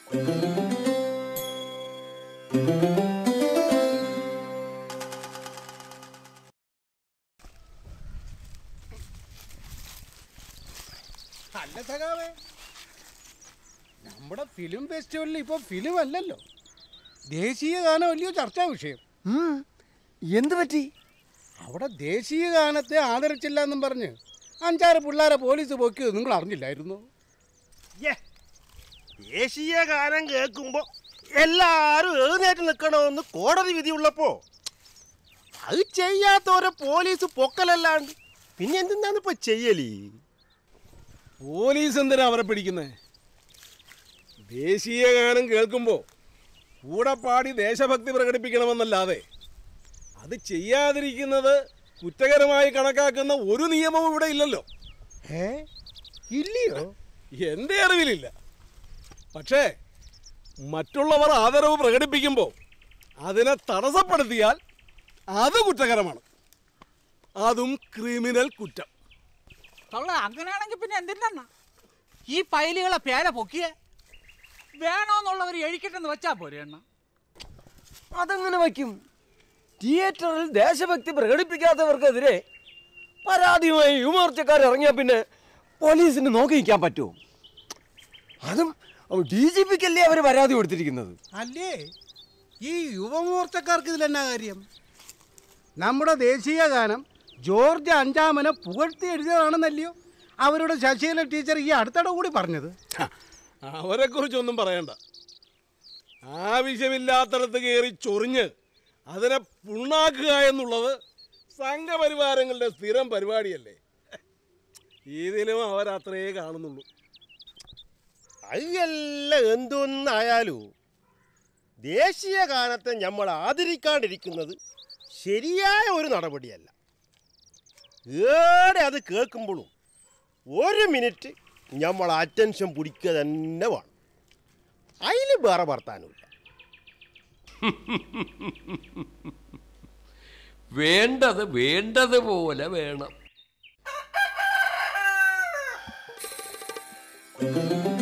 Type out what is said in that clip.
അല്ല സഖാവേ നമ്മുടെ ഫിലിം ഫെസ്റ്റിവലിൽ ഇപ്പൊ ഫിലിം അല്ലല്ലോ ദേശീയ ഗാനം അല്ലയോ ചർച്ചാ വിഷയം ഉം. എന്ത് പറ്റി അവിടെ ദേശീയ ഗാനത്തെ ആദരിച്ചില്ല എന്നും പറഞ്ഞ് അഞ്ചാറ് പിള്ളേരെ പോലീസ് പൊക്കിയത് നിങ്ങൾ അറിഞ്ഞില്ലായിരുന്നു യ്യേ, ദേശീയ ഗാനം കേൾക്കുമ്പോ എല്ലാരും എഴുന്നേറ്റ് നിൽക്കണമെന്ന് കോടതി വിധിയുള്ളപ്പോ അത് ചെയ്യാത്തവരെ പോലീസ് പൊക്കലല്ലാണ്ട് പിന്നെ എന്തിനാണ് ഇപ്പൊ ചെയ്യലി പോലീസ് എന്തിനാ അവരെ പിടിക്കുന്നത് ദേശീയ ഗാനം കേൾക്കുമ്പോൾ കൂടെ പാടി ദേശഭക്തി പ്രകടിപ്പിക്കണമെന്നല്ലാതെ അത് ചെയ്യാതിരിക്കുന്നത് കുറ്റകരമായി കണക്കാക്കുന്ന ഒരു നിയമവും ഇവിടെ ഇല്ലല്ലോ ഏ ഇല്ലയോ എൻ്റെ അറിവിലില്ല പക്ഷേ മറ്റുള്ളവർ ആദരവ് പ്രകടിപ്പിക്കുമ്പോൾ അതിനെ തടസ്സപ്പെടുത്തിയാൽ അത് കുറ്റകരമാണ് അതും ക്രിമിനൽ കുറ്റം തള്ള അങ്ങനെയാണെങ്കിൽ പിന്നെ എന്തിനാ ഈ പൈലുകളെ പേര പൊക്കിയേ വേണോന്നുള്ളവർ എഴിക്കട്ടെന്ന് വെച്ചാ പോരെ എണ്ണ അതെങ്ങനെ വയ്ക്കും തിയേറ്ററിൽ ദേശഭക്തി പ്രകടിപ്പിക്കാത്തവർക്കെതിരെ പരാതിയുമായി യുവമോർച്ചക്കാർ ഇറങ്ങിയാൽ പിന്നെ പോലീസിന് നോക്കി നിൽക്കാൻ പറ്റുമോ അതും ഡി ജി പിക്കല്ലേ അവർ പരാതി കൊടുത്തിരിക്കുന്നത് അല്ലേ ഈ യുവമോർച്ചക്കാർക്ക് ഇതിലെന്നാ കാര്യം നമ്മുടെ ദേശീയ ഗാനം ജോർജ് അഞ്ചാമനെ പുകഴ്ത്തി എഴുതിയതാണെന്നല്ലയോ അവരുടെ ശശീല ടീച്ചർ ഈ അടുത്തിടെ കൂടി പറഞ്ഞത് അവരെക്കുറിച്ചൊന്നും പറയണ്ട ആവശ്യമില്ലാത്തടത്ത് കയറി ചൊറിഞ്ഞ് അതിനെ പുണ്ണാക്കുക എന്നുള്ളത് സംഘപരിവാരങ്ങളുടെ സ്ഥിരം പരിപാടിയല്ലേ ഇതിലും അവരത്രേ കാണുന്നുള്ളൂ അതെല്ലാം എന്തൊന്നായാലും ദേശീയ ഗാനത്തെ നമ്മൾ ആദരിക്കാണ്ടിരിക്കുന്നത് ശരിയായ ഒരു നടപടിയല്ല ഏടെ അത് കേൾക്കുമ്പോഴും ഒരു മിനിറ്റ് നമ്മൾ അറ്റൻഷൻ പിടിക്കുക തന്നെ വേണം അതിൽ വേറെ വർത്താനമില്ല വേണ്ടത് വേണ്ടതുപോലെ വേണം